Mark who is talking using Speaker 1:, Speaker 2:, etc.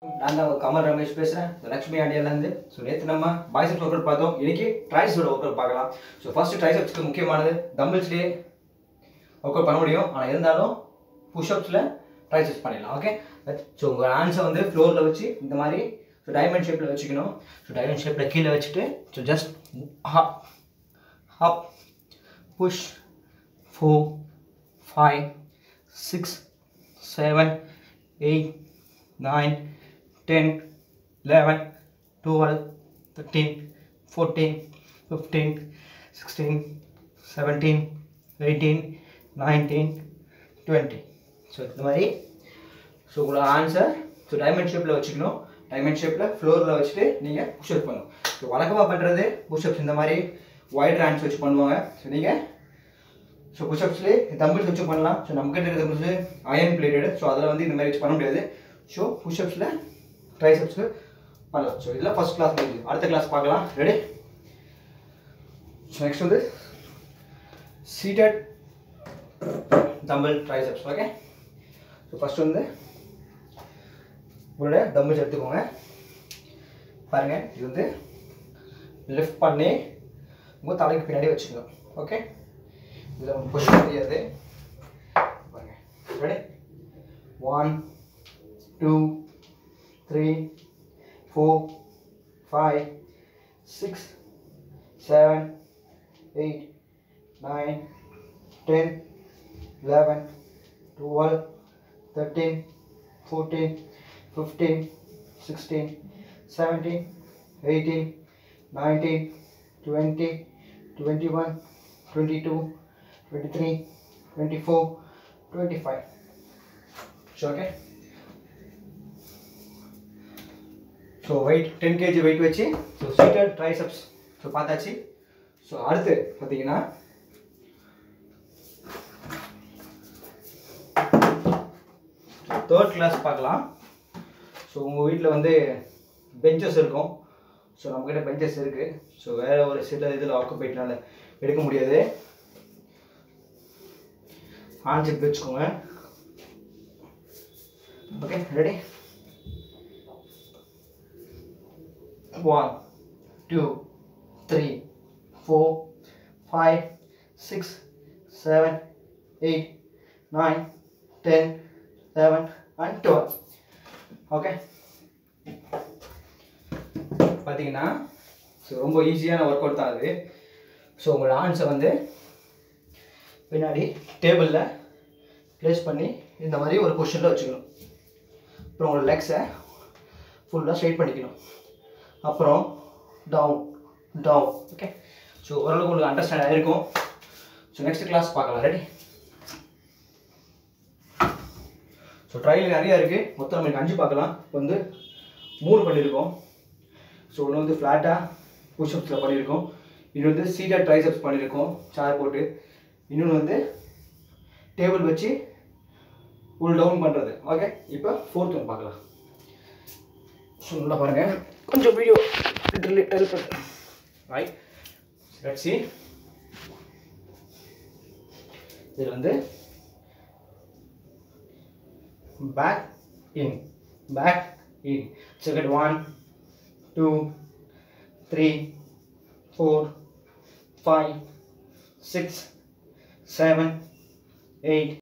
Speaker 1: நான் தான் கமல் ரமேஷ் பேசுகிறேன் லக்ஷ்மி ஆண்டியாலேருந்து ஸோ நேற்று நம்ம பாய்சப்ஸ் ஒர்க் அவுட் பார்த்தோம் இன்னைக்கு ட்ரைஸோட ஒர்க் அவுட் பார்க்கலாம் ஸோ ஃபர்ஸ்ட் ட்ரைசப்ஸ்க்கு முக்கியமானது தம்பிள்ஸ்லேயே ஒர்க் அவுட் பண்ண முடியும் ஆனால் இருந்தாலும் புஷ்அப்ஸில் ட்ரைசப்ஸ் பண்ணிடலாம் ஓகே ஸோ உங்கள் ஹேண்ட்ஸை வந்து ஃப்ளோரில் வச்சு இந்த மாதிரி ஸோ டைமண்ட் ஷேப்பில் வச்சுக்கணும் ஸோ டைமண்ட் ஷேப்பில் கீழே வச்சுட்டு so just up up push four five six seven eight nine, ten, eleven, twelve, thirteen, fourteen, fifteen, sixteen, seventeen, eighteen, nineteen, twenty. So இந்த மாதிரி ஸோ உங்களோட ஆன்சர் ஸோ டைமண்ட் ஷேப்பில் வச்சுக்கணும் டைமண்ட் ஷேப்பில் ஃப்ளோரில் வச்சுட்டு நீங்கள் புஷ்அப் பண்ணணும் ஸோ வழக்கமாக பண்ணுறது புஷ்அப்ஸ் இந்த மாதிரி ஒயிட் ஹேண்ட்ஸ் வச்சு பண்ணுவாங்க ஸோ நீங்கள் ஸோ புஷ்அப்ஸ்லேயே தம்பிள்ஸ் வச்சு பண்ணலாம் ஸோ நம்மக்கிட்ட இருக்கிற தம்பிள்ஸ் அயன் பிளேட்டட் ஸோ அதில் வந்து இந்த மாதிரி வச்சு பண்ண முடியாது ஸோ புஷ்அப்ஸில் ட்ரைசப்ஸ்க்கு பண்ணலாம் ஸோ இதில் ஃபஸ்ட் கிளாஸ் முடியுது அடுத்த கிளாஸ் பார்க்கலாம் ரெடி ஸோ நெக்ஸ்ட் வந்து seated dumbbell triceps okay so first வந்து உங்களோட தம்பிள்ஸ் எடுத்துக்கோங்க பாருங்கள் இது வந்து லிஃப்ட் பண்ணி உங்கள் தலைக்கு பின்னாடி வச்சுக்கணும் ஓகே இதில் புஷ் முடியாது பாருங்கள் ready one two, three, four, five, six, seven, eight, nine, ten, eleven, twelve, thirteen, fourteen, fifteen, sixteen, seventeen, eighteen, nineteen, twenty, twenty-one, twenty-two, twenty-three, twenty-four, twenty-five. Sure, okay? So weight ten kg weight வச்சு so seated triceps so பார்த்தாச்சு so அடுத்து பார்த்தீங்கன்னா third class பார்க்கலாம் so உங்கள் வீட்டில் வந்து benches இருக்கும் so நம்மக்கிட்ட பெஞ்சஸ் இருக்குது ஸோ வேறு ஒரு சில இதில் ஆக்குபைட்னால எடுக்க முடியாது ஆன்செட் வச்சுக்கோங்க okay ready one, two, three, four, five, six, seven, eight, nine, ten, eleven, and twelve. Okay பார்த்தீங்கன்னா ஸோ ரொம்ப ஈஸியான ஒர்க் அவுட் தான் அது ஸோ உங்களோட ஆன்ஸை வந்து பின்னாடி டேபிளில் ப்ளேஸ் பண்ணி இந்த மாதிரி ஒரு பொசிஷனில் வச்சுக்கணும் அப்புறம் உங்களோட லெக்ஸை ஃபுல்லாக ஸ்ட்ரைட் பண்ணிக்கணும் அப்புறம் டவுன் டவுன் ஓகே ஸோ ஓரளவுக்கு உங்களுக்கு அண்டர்ஸ்டாண்ட் ஆகிருக்கும் ஸோ நெக்ஸ்ட் கிளாஸ் பார்க்கலாம் ரெடி ஸோ ட்ரையல் நிறையா இருக்குது மொத்தம் நம்மளுக்கு அஞ்சு பார்க்கலாம் இப்போ வந்து மூணு பண்ணியிருக்கோம் ஸோ ஒன்று வந்து ஃப்ளாட்டாக புஷ்அப்ஸில் பண்ணியிருக்கோம் இன்னொன்று வந்து சீட்டட் ட்ரைசப்ஸ் பண்ணியிருக்கோம் சேர் போட்டு இன்னொன்று வந்து டேபிள் வச்சு உள் டவுன் பண்ணுறது ஓகே இப்போ ஃபோர்த் ஒன் பார்க்கலாம் ஸோ நல்லா பாருங்கள் கொஞ்சம் video literally help right let see இது வந்து back in back in second one two three four five six seven eight